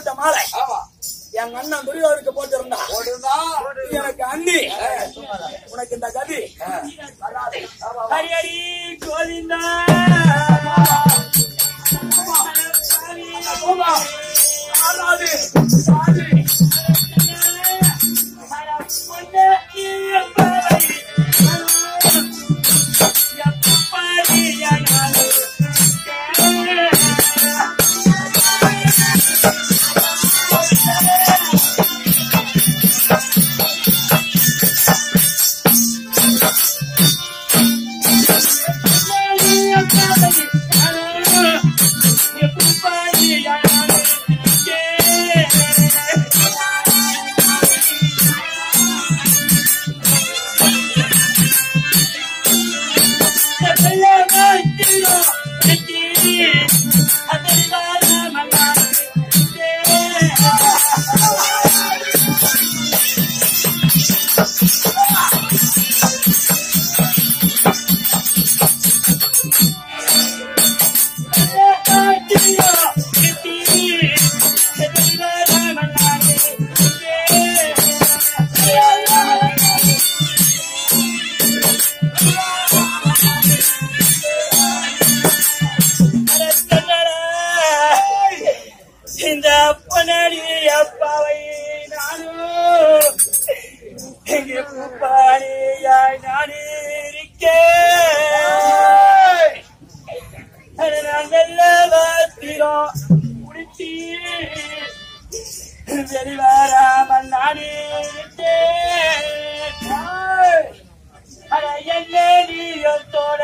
போட்ட மாலை ஆமா என் அண்ணன் துரியோருக்கு போட்டிருந்தா போட்டுருந்தா நீ எனக்கு அண்ணி உனக்கு இந்த கதி வராது. ஹரி ஹரி கோவிந்தா போமா. வராது. சாமி. இந்த அப்பனடி அப்பாவை நானும் எங்கே பூப்பாடியாய் நான் இருக்கேன் அதை நான் நல்ல வாத்திரம் குடிச்சி வெளிவராமல் நான் இருக்கேன் அட என்ன நீயத்தோட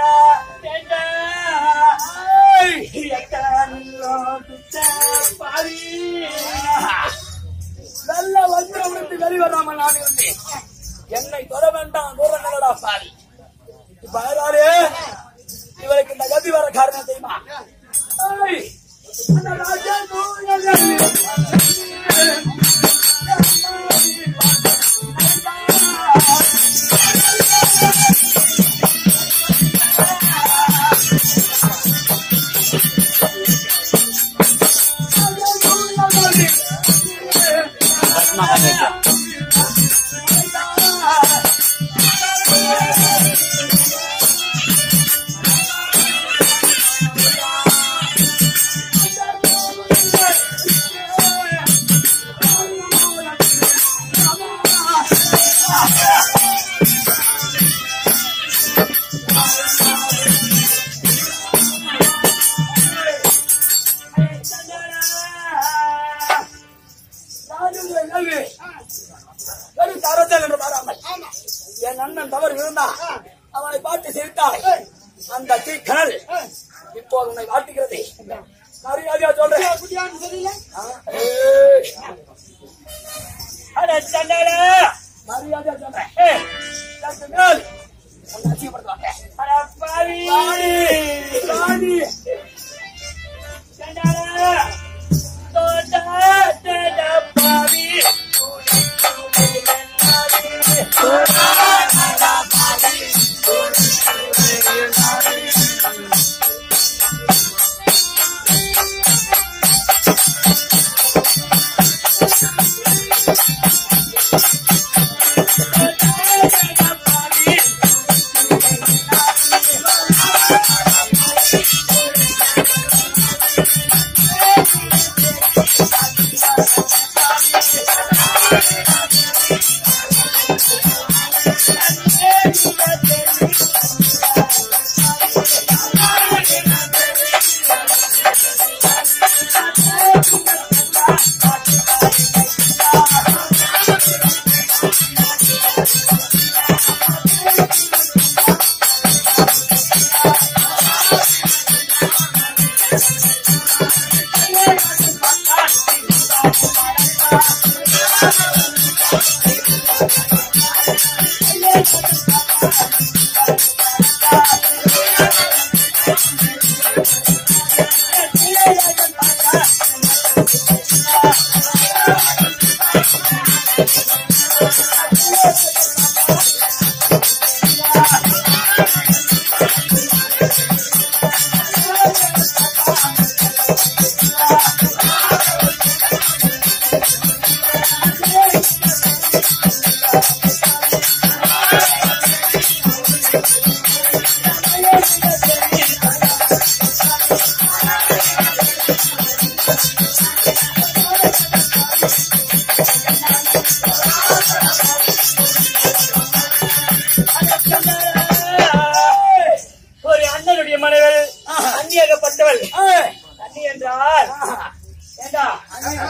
நல்ல வஞ்சிரம் விட்டு வெளிவராம நான் இருந்தேன் என்னை தொட வேண்டாம் தூரம் நிலடா பாரி இப்ப யாரு இவருக்கு இந்த கதி வர காரணம் தெரியுமா ஏய், அந்த ராஜா தூயகனே. ராஜேந்திர கேள்வி. வெறும் தரத்தல் என்று பாராமல் என் அண்ணன் தவறு விழுந்தான் அவனை பார்த்து சிரித்தாய் அந்த தீக்கணல் இப்போது உன்னை வாட்டுகிறது மரியாதையா சொல்றேன் ஆ, ஏய், அட சண்டல மரியாதையா சொல்றேன் ஏய், இதற்கு மேல் உன்னை அசிங்கப்படுத்துவாங்க. அட பாவி ராணி, ராணி. சண்டல தோட்ட தட பாவி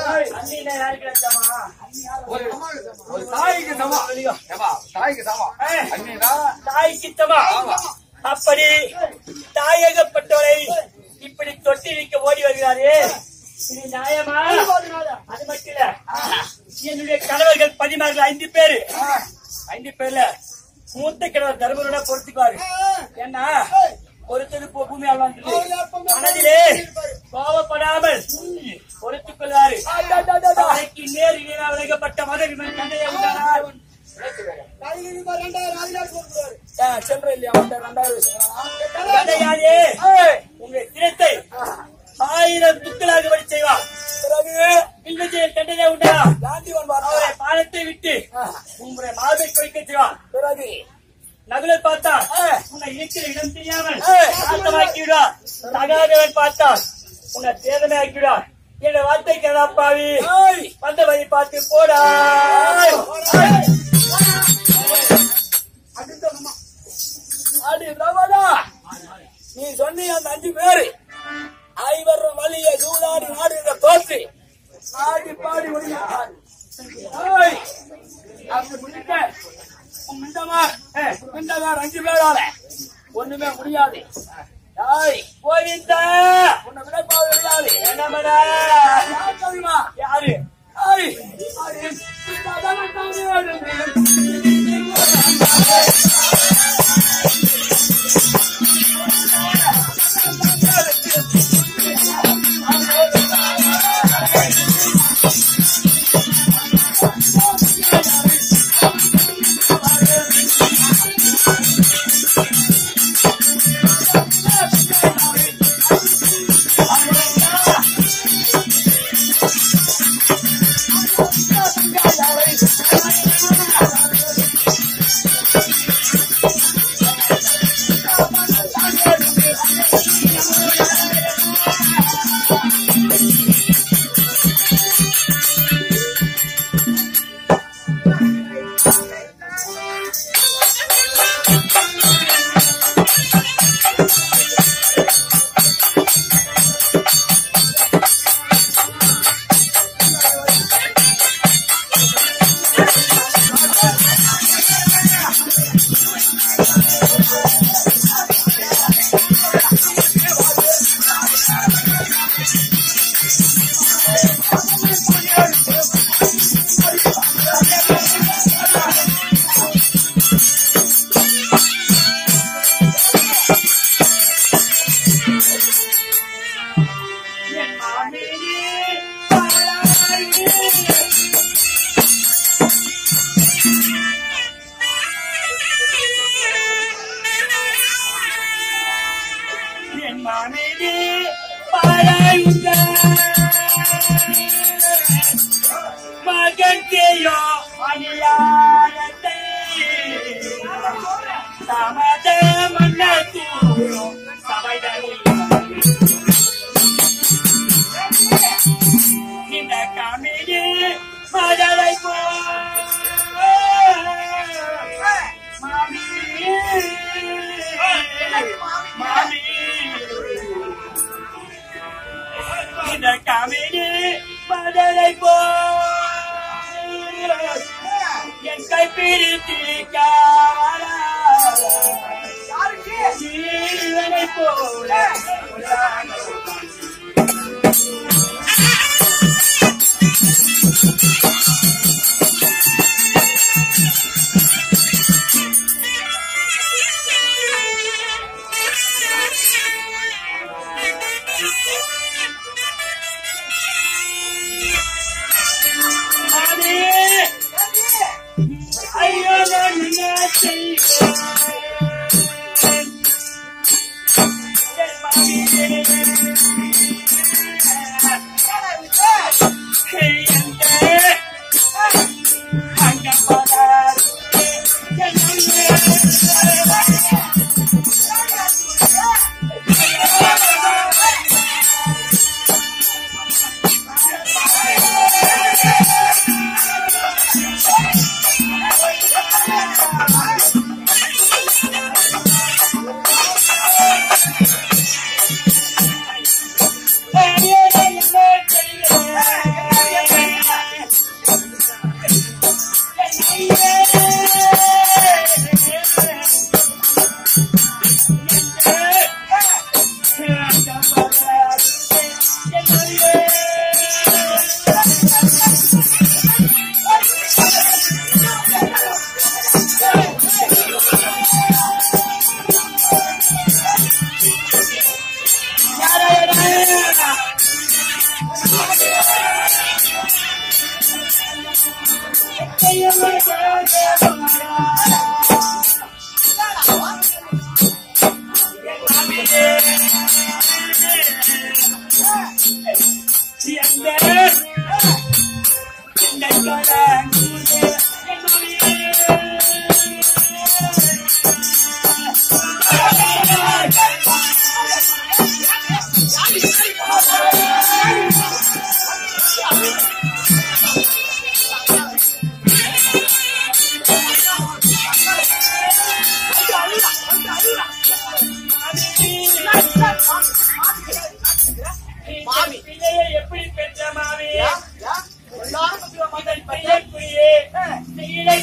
அண்ணினா யாருக்கு லட்சமா ஒரு ஒரு தாய்க்கு சமம் ஏப்பா, தாய்க்கு சமம் ஏய். அண்ணினா தாய் கிட்டமா ஆமா. அப்படி தாயகப்பட்டவரை இப்படி தொட்டி வைக்க ஓடி வருகிறாரே இது நியாயமா அது மட்டும் இல்ல என்னுடைய கணவர்கள் பதினாறு ஐந்து பேரு ஐந்து பேர்ல மூத்த கிழவர் தர்மரோட பொறுத்துக்குவாரு ஏன்னா பொறுத்தது போ- பூமியால் வந்தது மனதிலே கோபப்படாமல் பொறுத்துக் கொள்வாரு நாளைக்கு நேர் இணையா விலகப்பட்ட மதவிமன் கண்ணையை உண்டானார் சென்ற இல்லையா அவன்கிட்ட ரெண்டாவது விஷயம் கதையாலே உங்களுடைய தினத்தை ஆயிரம் துக்களாக வழி செய்வார் பிறகு வில்வஜய தண்டனை உண்டா காந்திவன் வர அவரை பாலத்தை விட்டு உங்களுடைய மார்பை கொய்க்க செய்வார் பிறகு நகுலை பார்த்தா ஏய். உன்னை இருக்கிற இடம் தெரியாமல் ஏய். நாசமாக்கி விடுவார் தகாதவன் பார்த்தால் உன்னை தேதனை ஆக்கி விடுவார் என்ற வார்த்தை கேடாப்பாவி ஏய். வந்த வழி பார்த்து போடா அடி பிரபடா நீ சொன்னி அந்த அஞ்சு பேரு ஐவரும் வழிய சூதாடி நாடு என்ற தோற்று ஆடி பாடி ஒழியார் அப்படி முடிக்க உன் மிண்டமா மிண்டமார் அஞ்சு பேரால ஒண்ணுமே முடியாது ஏய், கோவிந்தா உன்னை விடப்பாவது கிடையாது என்னமடா யார் தெரியுமா யாரு ஏய், அது இஷ்டாதான் தானே. என் மாமினி பாராயணி என் மாமினி பாராயுங்க மகன் செய்யோ அநியாயத்தை சமத மன்ன தூரோ சபைதனில் இந்த காமினி மதலை போ மாமி மாமி இந்த காமினி மதலை போ என் கை பிடித்திருக்காரா ஜீவனை போல மாமி ஐயோ நான் என்ன செய்வேன் என் மாமி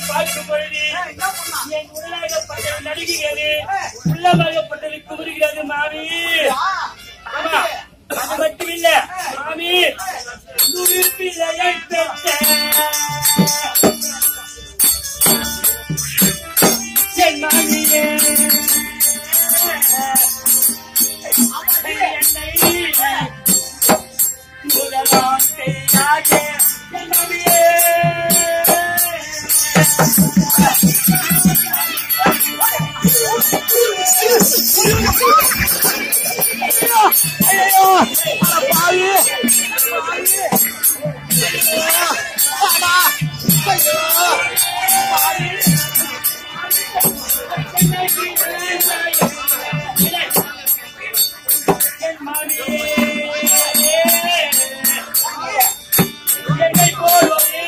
பார்க்கும் பொழுது என் உள்ளாகப்பட்டது நடுங்குகிறது உள்ளமாகப்பட்டது குமுறுகிறது மாமி ஆமா அது மட்டும் இல்ல மாமி நுறுப்பிலையை பெற்ற என் மாமியே என்னை முதலாம் செய்யாதே என் மாமியே என் மாமியே என்னை போடுவது